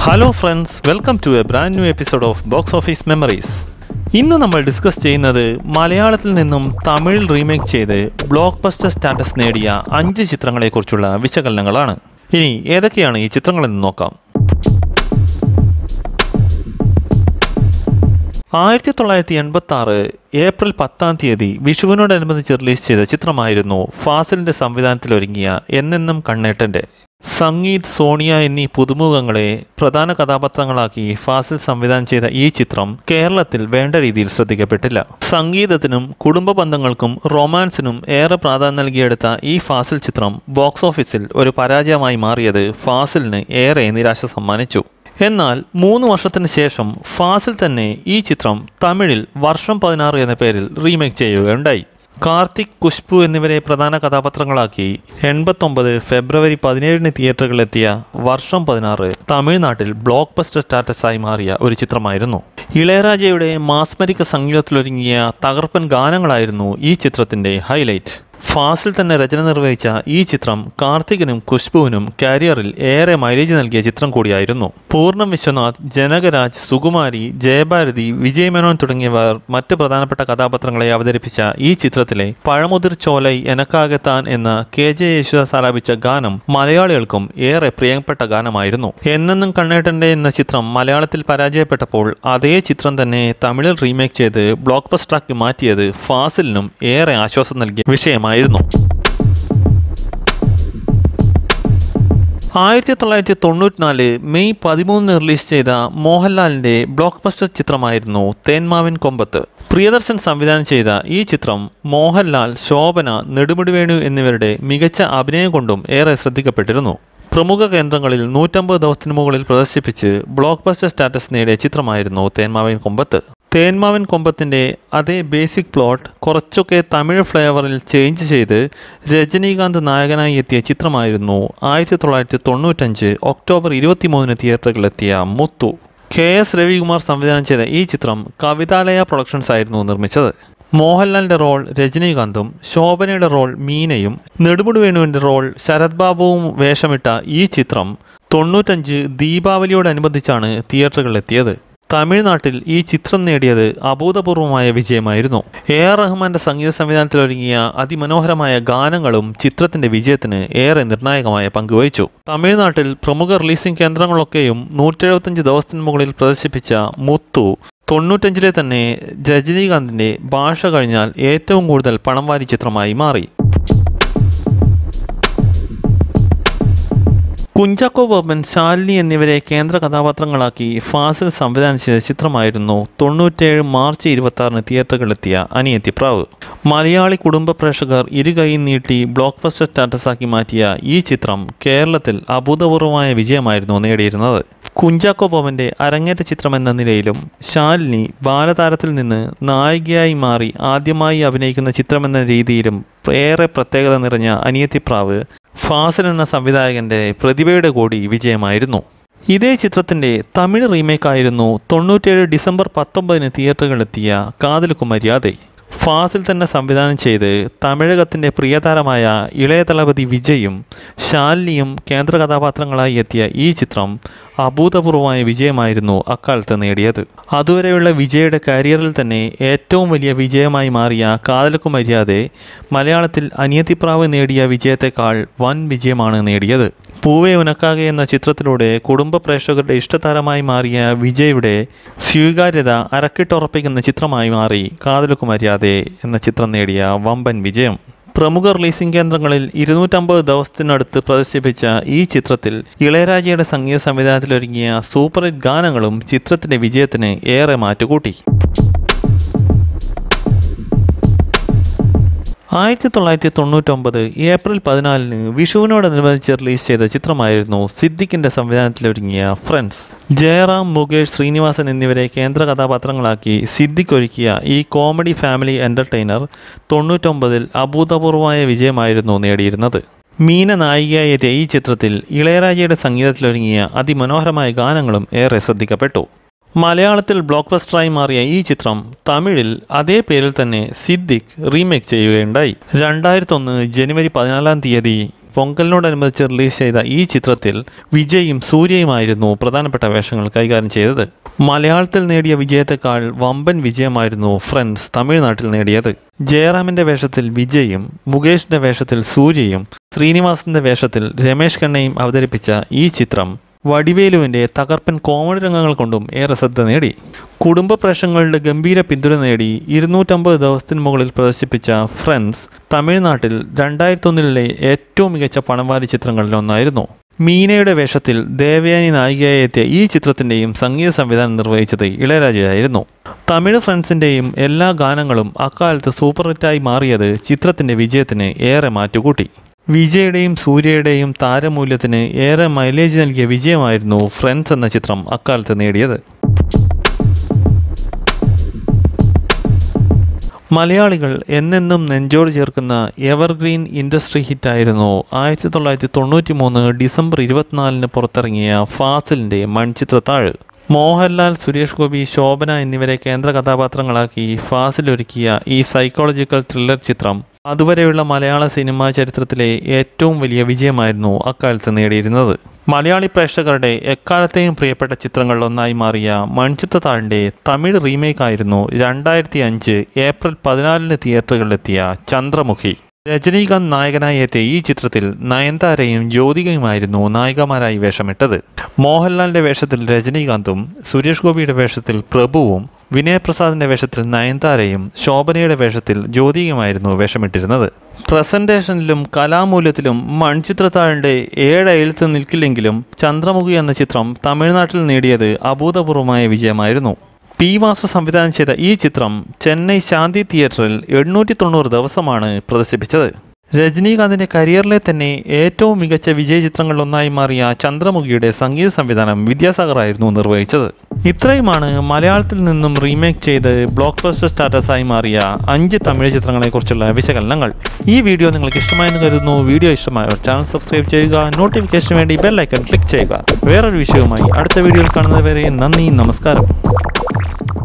hello friends welcome to a brand new episode of box office memories ഇന്ന് നമ്മൾ discuss ചെയ്യുന്നത് മലയാളത്തിൽ നിന്നും തമിഴിൽ റീമേക്ക് ചെയ്ത് ബ്ലോക്ക് ബസ്റ്റർ സ്റ്റാറ്റസ് നേടിയ അഞ്ച് ചിത്രങ്ങളെക്കുറിച്ചുള്ള വിശകലനങ്ങളാണ് ഇനി ഏതൊക്കെയാണ് ഈ ചിത്രങ്ങളെന്ന് നോക്കാം ആയിരത്തി തൊള്ളായിരത്തി എൺപത്തി ആറ് ഏപ്രിൽ പത്താം തീയതി വിഷുവിനോടനുബന്ധിച്ച് റിലീസ് ചെയ്ത ചിത്രമായിരുന്നു ഫാസിലിന്റെ സംവിധാനത്തിൽ ഒരുങ്ങിയ എന്നെന്നും കണ്ണേട്ടന്റെ സംഗീത് സോണിയ എന്നീ പുതുമുഖങ്ങളെ പ്രധാന കഥാപാത്രങ്ങളാക്കി ഫാസിൽ സംവിധാനം ചെയ്ത ഈ ചിത്രം കേരളത്തിൽ വേണ്ട രീതിയിൽ ശ്രദ്ധിക്കപ്പെട്ടില്ല സംഗീതത്തിനും കുടുംബ ബന്ധങ്ങൾക്കും റൊമാൻസിനും ഏറെ പ്രാധാന്യം നൽകിയെടുത്ത ഈ ഫാസിൽ ചിത്രം ബോക്സ് ഓഫീസിൽ ഒരു പരാജയമായി മാറിയത് ഫാസിലിന് ഏറെ നിരാശ സമ്മാനിച്ചു എന്നാൽ മൂന്ന് വർഷത്തിന് ശേഷം ഫാസിൽ തന്നെ ഈ ചിത്രം തമിഴിൽ വർഷം പതിനാറ് എന്ന പേരിൽ റീമേക്ക് ചെയ്യുകയുണ്ടായി കാർത്തിക് കുഷ്പു എന്നിവരെ പ്രധാന കഥാപാത്രങ്ങളാക്കി എൺപത്തൊമ്പത് ഫെബ്രുവരി പതിനേഴിന് തിയേറ്ററുകളിലെത്തിയ വർഷം പതിനാറ് തമിഴ്നാട്ടിൽ ബ്ലോക്ക് ബസ്റ്റർ സ്റ്റാറ്റസായി മാറിയ ഒരു ചിത്രമായിരുന്നു ഇളയരാജയുടെ മാസ്മരിക സംഗീതത്തിലൊരുങ്ങിയ തകർപ്പൻ ഗാനങ്ങളായിരുന്നു ഈ ചിത്രത്തിന്റെ ഹൈലൈറ്റ് ഫാസിൽ തന്നെ രചന നിർവഹിച്ച ഈ ചിത്രം കാർത്തികിനും കുഷ്ബുവിനും കാരിയറിൽ ഏറെ മൈലേജ് നൽകിയ ചിത്രം കൂടിയായിരുന്നു പൂർണ്ണം വിശ്വനാഥ് ജനകരാജ് സുകുമാരി ജയഭാരതി വിജയ് മേനോൻ തുടങ്ങിയവർ മറ്റ് പ്രധാനപ്പെട്ട കഥാപാത്രങ്ങളെ അവതരിപ്പിച്ച ഈ ചിത്രത്തിലെ പഴമുതിർ ചോലൈ എനക്കാകത്താൻ എന്ന കെ ജെ യേശുദാസ് ആലാപിച്ച ഗാനം മലയാളികൾക്കും ഏറെ പ്രിയപ്പെട്ട ഗാനമായിരുന്നു എന്നെന്നും കണ്ണേട്ടന്റെ എന്ന ചിത്രം മലയാളത്തിൽ പരാജയപ്പെട്ടപ്പോൾ അതേ ചിത്രം തന്നെ തമിഴിൽ റീമേക്ക് ചെയ്ത് ബ്ലോക്ക് ബസ്റ്ററാക്കി മാറ്റിയത് ഫാസിലിനും ഏറെ ആശ്വാസം നൽകിയ വിഷയമായിരുന്നു ആയിരത്തി തൊള്ളായിരത്തി തൊണ്ണൂറ്റിനാല് മെയ് പതിമൂന്നിന് റിലീസ് ചെയ്ത മോഹൻലാലിന്റെ ബ്ലോക്ക് ബസ്റ്റർ ചിത്രമായിരുന്നു തേന്മാവിൻ കൊമ്പത്ത് പ്രിയദർശൻ സംവിധാനം ചെയ്ത ഈ ചിത്രം മോഹൻലാൽ ശോഭന നെടുമുടി വേണു എന്നിവരുടെ മികച്ച അഭിനയം കൊണ്ടും ഏറെ ശ്രദ്ധിക്കപ്പെട്ടിരുന്നു പ്രമുഖ കേന്ദ്രങ്ങളിൽ നൂറ്റമ്പത് ദിവസത്തിന് മുകളിൽ പ്രദർശിപ്പിച്ച് ബ്ലോക്ക് ബസ്റ്റർ സ്റ്റാറ്റസ് നേടിയ ചിത്രമായിരുന്നു തേന്മാവിൻ കൊമ്പത്ത് തേന്മാവിൻ കൊമ്പത്തിൻ്റെ അതേ ബേസിക് പ്ലോട്ട് കുറച്ചൊക്കെ തമിഴ് ഫ്ലേവറിൽ ചേഞ്ച് ചെയ്ത് രജനീകാന്ത് നായകനായി എത്തിയ ചിത്രമായിരുന്നു ആയിരത്തി തൊള്ളായിരത്തി തൊണ്ണൂറ്റഞ്ച് ഒക്ടോബർ ഇരുപത്തിമൂന്നിന് തിയേറ്ററുകളിലെത്തിയ മുത്തു കെ എസ് രവികുമാർ സംവിധാനം ചെയ്ത ഈ ചിത്രം കവിതാലയ പ്രൊഡക്ഷൻസ് ആയിരുന്നു നിർമ്മിച്ചത് മോഹൻലാലിൻ്റെ റോൾ രജനീകാന്തും ശോഭനയുടെ റോൾ മീനയും നെടുമുടി വേണുവിൻ്റെ റോൾ ശരത് ബാബുവും വേഷമിട്ട ഈ ചിത്രം തൊണ്ണൂറ്റഞ്ച് ദീപാവലിയോടനുബന്ധിച്ചാണ് തിയേറ്ററുകളിലെത്തിയത് തമിഴ്നാട്ടിൽ ഈ ചിത്രം നേടിയത് അഭൂതപൂർവമായ വിജയമായിരുന്നു എ ആർ റഹ്മാന്റെ സംഗീത സംവിധാനത്തിലൊരുങ്ങിയ അതിമനോഹരമായ ഗാനങ്ങളും ചിത്രത്തിന്റെ വിജയത്തിന് ഏറെ നിർണായകമായ പങ്കുവഹിച്ചു തമിഴ്നാട്ടിൽ പ്രമുഖ റിലീസിംഗ് കേന്ദ്രങ്ങളൊക്കെയും നൂറ്റെഴുപത്തഞ്ച് ദിവസത്തിന് മുകളിൽ പ്രദർശിപ്പിച്ച മുത്തു തൊണ്ണൂറ്റഞ്ചിലെ തന്നെ രജനീകാന്തിന്റെ ഭാഷ കഴിഞ്ഞാൽ ഏറ്റവും കൂടുതൽ പണം വാരി ചിത്രമായി മാറി കുഞ്ചാക്കോ ബോബൻ ശാലിനി എന്നിവരെ കേന്ദ്ര കഥാപാത്രങ്ങളാക്കി ഫാസിൽ സംവിധാനം ചെയ്ത ചിത്രമായിരുന്നു തൊണ്ണൂറ്റേഴ് മാർച്ച് ഇരുപത്തി ആറിന് തിയേറ്ററുകളിലെത്തിയ അനിയത്തി പ്രാവ് മലയാളി കുടുംബ പ്രേക്ഷകർ ഇരുകൈ നീട്ടി ബ്ലോക്ക് ബസ്റ്റർ സ്റ്റാറ്റസാക്കി മാറ്റിയ ഈ ചിത്രം കേരളത്തിൽ അഭൂതപൂർവമായ വിജയമായിരുന്നു നേടിയിരുന്നത് കുഞ്ചാക്കോ ബോബന്റെ അരങ്ങേറ്റ ചിത്രം എന്ന നിലയിലും ശാലിനി ബാലതാരത്തിൽ നിന്ന് നായികയായി മാറി ആദ്യമായി അഭിനയിക്കുന്ന ചിത്രമെന്ന രീതിയിലും ഏറെ പ്രത്യേകത നിറഞ്ഞ അനിയത്തിപ്രാവ് ഫാസിൽ എന്ന സംവിധായകന്റെ പ്രതിഭയുടെ കൂടി വിജയമായിരുന്നു ഇതേ ചിത്രത്തിന്റെ തമിഴ് റീമേക്കായിരുന്നു തൊണ്ണൂറ്റേഴ് ഡിസംബർ പത്തൊമ്പതിന് തിയേറ്ററുകളിലെത്തിയ കാതൽ കുമര്യാദെ ഫാസിൽ തന്നെ സംവിധാനം ചെയ്ത് തമിഴകത്തിൻ്റെ പ്രിയതാരമായ ഇളയ തളപതി വിജയും ശാലിനിയും കേന്ദ്ര കഥാപാത്രങ്ങളായി എത്തിയ ഈ ചിത്രം അഭൂതപൂർവമായ വിജയമായിരുന്നു അക്കാലത്ത് നേടിയത് അതുവരെയുള്ള വിജയുടെ കരിയറിൽ തന്നെ ഏറ്റവും വലിയ വിജയമായി മാറിയ കാതലക്കു മര്യാദെ മലയാളത്തിൽ അനിയത്തിപ്രാവ് നേടിയ വിജയത്തെക്കാൾ വൻ വിജയമാണ് നേടിയത് പൂവേ ഉനക്കാകെ എന്ന ചിത്രത്തിലൂടെ കുടുംബ പ്രേക്ഷകരുടെ ഇഷ്ടതാരമായി മാറിയ വിജയുടെ സ്വീകാര്യത അരക്കിട്ടുറപ്പിക്കുന്ന ചിത്രമായി മാറി കാതലക്കു മര്യാദെ എന്ന ചിത്രം നേടിയ വമ്പൻ വിജയം പ്രമുഖ റിലീസിംഗ് കേന്ദ്രങ്ങളിൽ ഇരുന്നൂറ്റമ്പത് ദിവസത്തിനടുത്ത് പ്രദർശിപ്പിച്ച ഈ ചിത്രത്തിൽ ഇളയരാജയുടെ സംഗീത സംവിധാനത്തിലൊരുങ്ങിയ സൂപ്പർ ഹിറ്റ് ഗാനങ്ങളും ചിത്രത്തിന്റെ വിജയത്തിന് ഏറെ മാറ്റുകൂട്ടി ആയിരത്തി തൊള്ളായിരത്തി തൊണ്ണൂറ്റൊമ്പത് ഏപ്രിൽ പതിനാലിന് വിഷുവിനോടനുബന്ധിച്ച് റിലീസ് ചെയ്ത ചിത്രമായിരുന്നു സിദ്ദിഖിന്റെ സംവിധാനത്തിലൊരുങ്ങിയ ഫ്രണ്ട്സ് ജയറാം മുകേഷ് ശ്രീനിവാസൻ എന്നിവരെ കേന്ദ്ര കഥാപാത്രങ്ങളാക്കി സിദ്ദിഖ് ഒരുക്കിയ ഈ കോമഡി ഫാമിലി എൻ്റർടൈനർ തൊണ്ണൂറ്റൊമ്പതിൽ അഭൂതപൂർവമായ വിജയമായിരുന്നു നേടിയിരുന്നത് മീന നായികയായി എത്തിയ ഈ ചിത്രത്തിൽ ഇളയരാജയുടെ സംഗീതത്തിലൊരുങ്ങിയ അതിമനോഹരമായ ഗാനങ്ങളും ഏറെ ശ്രദ്ധിക്കപ്പെട്ടു മലയാളത്തിൽ ബ്ലോക്ക് ബസ്റ്ററായി മാറിയ ഈ ചിത്രം തമിഴിൽ അതേ പേരിൽ തന്നെ സിദ്ദിഖ് റീമേക്ക് ചെയ്യുകയുണ്ടായി രണ്ടായിരത്തൊന്ന് ജനുവരി പതിനാലാം തീയതി പൊങ്കലിനോടനുബന്ധിച്ച് റിലീസ് ചെയ്ത ഈ ചിത്രത്തിൽ വിജയും സൂര്യയുമായിരുന്നു പ്രധാനപ്പെട്ട വേഷങ്ങൾ കൈകാര്യം ചെയ്തത് മലയാളത്തിൽ നേടിയ വിജയത്തെക്കാൾ വമ്പൻ വിജയമായിരുന്നു ഫ്രണ്ട്സ് തമിഴ്നാട്ടിൽ നേടിയത് ജയറാമിന്റെ വേഷത്തിൽ വിജയും മുകേഷിന്റെ വേഷത്തിൽ സൂര്യയും ശ്രീനിവാസന്റെ വേഷത്തിൽ രമേശ് കണ്ണയും അവതരിപ്പിച്ച ഈ ചിത്രം വടിവേലുവിന്റെ തകർപ്പൻ കോമഡി രംഗങ്ങൾ കൊണ്ടും ഏറെ ശ്രദ്ധ നേടി കുടുംബ പ്രേക്ഷകങ്ങളുടെ ഗംഭീര പിന്തുണ നേടി ഇരുന്നൂറ്റമ്പത് ദിവസത്തിന് മുകളിൽ പ്രദർശിപ്പിച്ച ഫ്രണ്ട്സ് തമിഴ്നാട്ടിൽ രണ്ടായിരത്തൊന്നിലെ ഏറ്റവും മികച്ച പണംവാരി ചിത്രങ്ങളിലൊന്നായിരുന്നു മീനയുടെ വേഷത്തിൽ ദേവയാനി നായികയായി എത്തിയ ഈ ചിത്രത്തിൻ്റെയും സംഗീത സംവിധാനം നിർവഹിച്ചത് ഇളയരാജയായിരുന്നു തമിഴ് ഫ്രണ്ട്സിൻ്റെയും എല്ലാ ഗാനങ്ങളും അക്കാലത്ത് സൂപ്പർ ഹിറ്റായി മാറിയത് ചിത്രത്തിൻ്റെ വിജയത്തിന് ഏറെ മാറ്റുകൂട്ടി വിജയുടെയും സൂര്യയുടെയും താരമൂല്യത്തിന് ഏറെ മൈലേജ് നൽകിയ വിജയമായിരുന്നു ഫ്രണ്ട്സ് എന്ന ചിത്രം അക്കാലത്ത് നേടിയത് മലയാളികൾ എന്നെന്നും നെഞ്ചോട് ചേർക്കുന്ന എവർഗ്രീൻ ഇൻഡസ്ട്രി ഹിറ്റായിരുന്നു ആയിരത്തി തൊള്ളായിരത്തി തൊണ്ണൂറ്റി മൂന്ന് ഡിസംബർ ഇരുപത്തിനാലിന് പുറത്തിറങ്ങിയ ഫാസിലിൻ്റെ മൺചിത്രത്താഴ് മോഹൻലാൽ സുരേഷ് ഗോപി ശോഭന എന്നിവരെ കേന്ദ്ര കഥാപാത്രങ്ങളാക്കി ഫാസിൽ ഒരുക്കിയ ഈ സൈക്കോളജിക്കൽ ത്രില്ലർ ചിത്രം അതുവരെയുള്ള മലയാള സിനിമാ ചരിത്രത്തിലെ ഏറ്റവും വലിയ വിജയമായിരുന്നു അക്കാലത്ത് നേടിയിരുന്നത് മലയാളി പ്രേക്ഷകരുടെ എക്കാലത്തെയും പ്രിയപ്പെട്ട ചിത്രങ്ങളിലൊന്നായി മാറിയ മൺചിത്രത്താഴിൻ്റെ തമിഴ് റീമേക്കായിരുന്നു രണ്ടായിരത്തി അഞ്ച് ഏപ്രിൽ പതിനാലിന് തിയേറ്ററുകളിലെത്തിയ ചന്ദ്രമുഖി രജനീകാന്ത് നായകനായി എത്തിയ ഈ ചിത്രത്തിൽ നയൻതാരയും ജ്യോതികയുമായിരുന്നു നായികമാരായി വേഷമിട്ടത് മോഹൻലാലിന്റെ വേഷത്തിൽ രജനീകാന്തും സുരേഷ് ഗോപിയുടെ വേഷത്തിൽ പ്രഭുവും വിനയപ്രസാദിന്റെ വേഷത്തിൽ നയൻതാരയും ശോഭനയുടെ വേഷത്തിൽ ജ്യോതികയുമായിരുന്നു വേഷമിട്ടിരുന്നത് പ്രസന്റേഷനിലും കലാമൂല്യത്തിലും മൺചിത്രത്താഴിൻ്റെ ഏഴ് എഴുത്ത് നിൽക്കില്ലെങ്കിലും ചന്ദ്രമുഖി എന്ന ചിത്രം തമിഴ്നാട്ടിൽ നേടിയത് അഭൂതപൂർവമായ വിജയമായിരുന്നു പി വാസു സംവിധാനം ചെയ്ത ഈ ചിത്രം ചെന്നൈ ശാന്തി തിയേറ്ററിൽ എണ്ണൂറ്റി തൊണ്ണൂറ് ദിവസമാണ് പ്രദർശിപ്പിച്ചത് രജനീകാന്തിന്റെ കരിയറിലെ തന്നെ ഏറ്റവും മികച്ച വിജയ ചിത്രങ്ങളിലൊന്നായി മാറിയ ചന്ദ്രമുഖിയുടെ സംഗീത സംവിധാനം വിദ്യാസാഗർ ആയിരുന്നു നിർവഹിച്ചത് ഇത്രയുമാണ് മലയാളത്തിൽ നിന്നും റീമേക്ക് ചെയ്ത് ബ്ലോക്ക് ബസ്റ്റർ സ്റ്റാറ്റസായി മാറിയ അഞ്ച് തമിഴ് ചിത്രങ്ങളെക്കുറിച്ചുള്ള വിശകലനങ്ങൾ ഈ വീഡിയോ നിങ്ങൾക്ക് ഇഷ്ടമായെന്ന് കരുതുന്നു വീഡിയോ ഇഷ്ടമായവർ ചാനൽ സബ്സ്ക്രൈബ് ചെയ്യുക നോട്ടിഫിക്കേഷന് വേണ്ടി ബെല്ലൈക്കൺ ക്ലിക്ക് ചെയ്യുക വേറൊരു വിഷയവുമായി അടുത്ത വീഡിയോയിൽ കാണുന്നതുവരെ നന്ദി നമസ്കാരം